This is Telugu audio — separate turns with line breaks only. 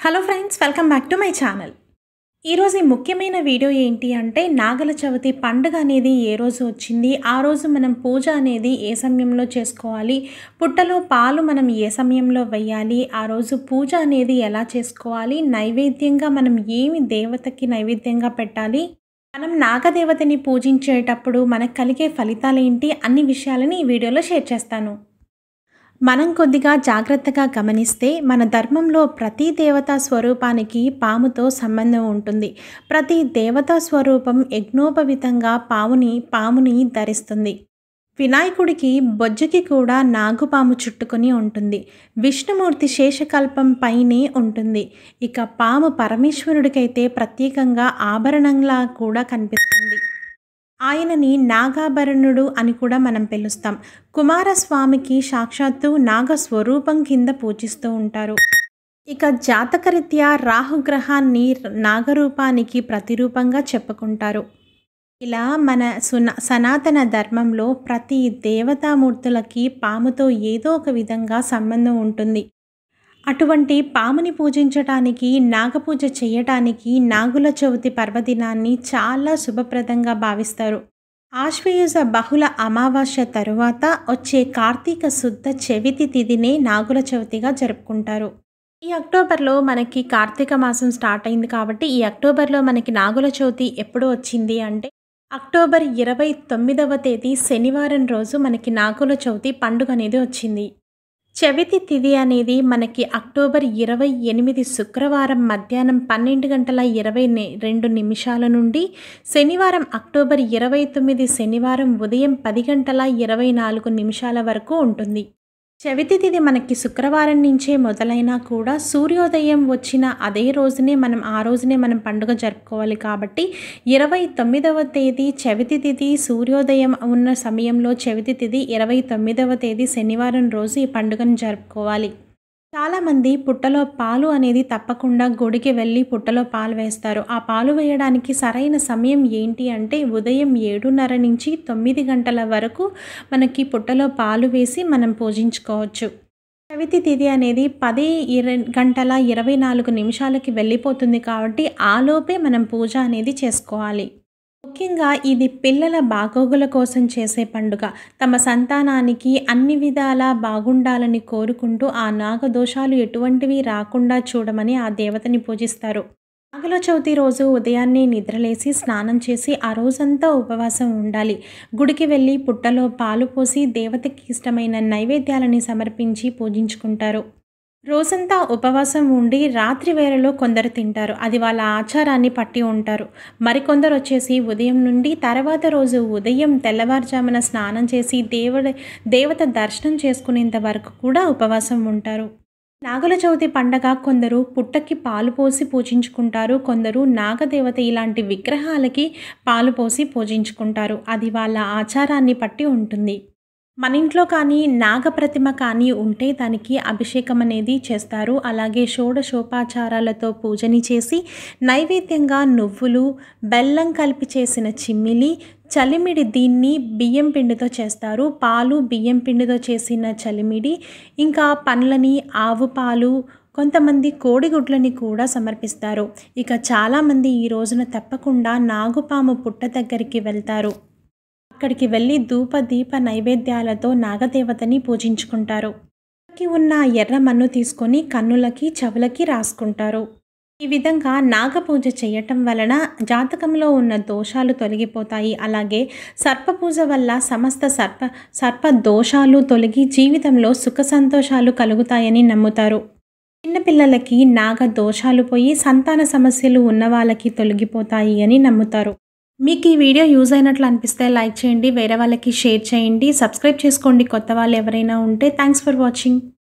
hello friends welcome back to my channel ఈరోజు ఈ ముఖ్యమైన వీడియో ఏంటి అంటే నాగల చవితి పండుగ అనేది ఏ రోజు వచ్చింది ఆ రోజు మనం పూజ అనేది ఏ సమయంలో చేసుకోవాలి పుట్టలో పాలు మనం ఏ సమయంలో వేయాలి ఆ రోజు పూజ అనేది ఎలా చేసుకోవాలి నైవేద్యంగా మనం ఏమి దేవతకి నైవేద్యంగా పెట్టాలి మనం నాగదేవతని పూజించేటప్పుడు మనకు కలిగే ఫలితాలు ఏంటి అన్ని విషయాలని ఈ వీడియోలో షేర్ చేస్తాను మనం కొద్దిగా జాగ్రత్తగా గమనిస్తే మన ధర్మంలో ప్రతి దేవతా స్వరూపానికి పాముతో సంబంధం ఉంటుంది ప్రతి దేవతా స్వరూపం యజ్ఞోపవితంగా పాముని పాముని ధరిస్తుంది వినాయకుడికి బొజ్జుకి కూడా నాగుపాము చుట్టుకొని ఉంటుంది విష్ణుమూర్తి శేషకల్పం పైనే ఉంటుంది ఇక పాము పరమేశ్వరుడికైతే ప్రత్యేకంగా ఆభరణంలా కూడా కనిపిస్తుంది ఆయనని నాగాభరణుడు అని కూడా మనం పిలుస్తాం కుమారస్వామికి సాక్షాత్తు నాగ స్వరూపం కింద పూజిస్తూ ఉంటారు ఇక జాతకరీత్యా రాహుగ్రహాన్ని నాగరూపానికి ప్రతిరూపంగా చెప్పుకుంటారు ఇలా మన సున సనాతన ధర్మంలో ప్రతి దేవతామూర్తులకి పాముతో ఏదో ఒక విధంగా సంబంధం ఉంటుంది అటువంటి పాముని పూజించటానికి నాగపూజ చేయటానికి నాగుల చవితి పర్వదినాన్ని చాలా శుభప్రదంగా భావిస్తారు ఆశ్వయుజ బహుళ అమావాస్య తరువాత వచ్చే కార్తీక శుద్ధ చవితి తిథినే నాగుల చవితిగా జరుపుకుంటారు ఈ అక్టోబర్లో మనకి కార్తీక మాసం స్టార్ట్ అయింది కాబట్టి ఈ అక్టోబర్లో మనకి నాగుల చవితి ఎప్పుడు వచ్చింది అంటే అక్టోబర్ ఇరవై తొమ్మిదవ తేదీ శనివారం రోజు మనకి నాగుల చవితి పండుగ అనేది వచ్చింది చవితి తిథి అనేది మనకి అక్టోబర్ ఇరవై ఎనిమిది శుక్రవారం మధ్యాహ్నం పన్నెండు గంటల ఇరవై రెండు నిమిషాల నుండి శనివారం అక్టోబర్ ఇరవై తొమ్మిది శనివారం ఉదయం పది గంటల ఇరవై నాలుగు నిమిషాల వరకు ఉంటుంది చవితి తిథి మనకి శుక్రవారం నుంచే మొదలైనా కూడా సూర్యోదయం వచ్చిన అదే రోజునే మనం ఆ రోజునే మనం పండుగ జరుపుకోవాలి కాబట్టి ఇరవై తొమ్మిదవ తేదీ చవితి తిథి సూర్యోదయం ఉన్న సమయంలో చవితి తిథి ఇరవై తొమ్మిదవ తేదీ శనివారం రోజు ఈ పండుగను జరుపుకోవాలి చాలామంది పుట్టలో పాలు అనేది తప్పకుండా గుడికి వెళ్ళి పుట్టలో పాలు వేస్తారు ఆ పాలు వేయడానికి సరైన సమయం ఏంటి అంటే ఉదయం ఏడున్నర నుంచి తొమ్మిది గంటల వరకు మనకి పుట్టలో పాలు వేసి మనం పూజించుకోవచ్చు చవితి తిథి అనేది పది ఇర గంటల ఇరవై నాలుగు నిమిషాలకి వెళ్ళిపోతుంది కాబట్టి ఆలోపే మనం పూజ అనేది చేసుకోవాలి ముఖ్యంగా ఇది పిల్లల బాగోగుల కోసం చేసే పండుగ తమ సంతానానికి అన్ని విధాలా బాగుండాలని కోరుకుంటూ ఆ నాగదోషాలు ఎటువంటివి రాకుండా చూడమని ఆ దేవతని పూజిస్తారు నాగల చవితి రోజు ఉదయాన్నే నిద్రలేసి స్నానం చేసి ఆ రోజంతా ఉపవాసం ఉండాలి గుడికి వెళ్ళి పుట్టలో పాలు పోసి దేవతకి ఇష్టమైన నైవేద్యాలని సమర్పించి పూజించుకుంటారు రోజంతా ఉపవాసం ఉండి రాత్రి వేళలో కొందరు తింటారు అది వాళ్ళ ఆచారాన్ని పట్టి ఉంటారు మరికొందరు వచ్చేసి ఉదయం నుండి తర్వాత రోజు ఉదయం తెల్లవారుజామున స్నానం చేసి దేవుడ దేవత దర్శనం చేసుకునేంత వరకు కూడా ఉపవాసం ఉంటారు నాగుల చవితి పండగ కొందరు పుట్టకి పాలు పోసి పూజించుకుంటారు కొందరు నాగదేవత ఇలాంటి విగ్రహాలకి పాలు పోసి పూజించుకుంటారు అది వాళ్ళ ఆచారాన్ని పట్టి ఉంటుంది మన ఇంట్లో కానీ నాగప్రతిమ కానీ ఉంటే దానికి అభిషేకం అనేది చేస్తారు అలాగే షోడశోపాచారాలతో పూజని చేసి నైవేద్యంగా నువ్వులు బెల్లం కలిపి చేసిన చిమ్మిలి చలిమిడి దీన్ని బియ్యం పిండితో చేస్తారు పాలు బియ్యం పిండితో చేసిన చలిమిడి ఇంకా పండ్లని ఆవు పాలు కొంతమంది కోడిగుడ్లని కూడా సమర్పిస్తారు ఇక చాలామంది ఈ రోజున తప్పకుండా నాగుపాము పుట్ట దగ్గరికి వెళ్తారు అక్కడికి వెళ్ళి ధూప దీప నైవేద్యాలతో నాగదేవతని పూజించుకుంటారు ఉన్న ఎర్ర మన్ను తీసుకొని కన్నులకి చెవులకి రాసుకుంటారు ఈ విధంగా నాగపూజ చేయటం వలన జాతకంలో ఉన్న దోషాలు తొలగిపోతాయి అలాగే సర్పపూజ వల్ల సమస్త సర్ప సర్ప దోషాలు తొలగి జీవితంలో సుఖ సంతోషాలు కలుగుతాయని నమ్ముతారు చిన్నపిల్లలకి నాగ దోషాలు పోయి సంతాన సమస్యలు ఉన్న వాళ్ళకి తొలగిపోతాయి అని నమ్ముతారు మీకు ఈ వీడియో యూజ్ అయినట్లు అనిపిస్తే లైక్ చేయండి వేరే వాళ్ళకి షేర్ చేయండి సబ్స్క్రైబ్ చేసుకోండి కొత్త వాళ్ళు ఎవరైనా ఉంటే థ్యాంక్స్ ఫర్ వాచింగ్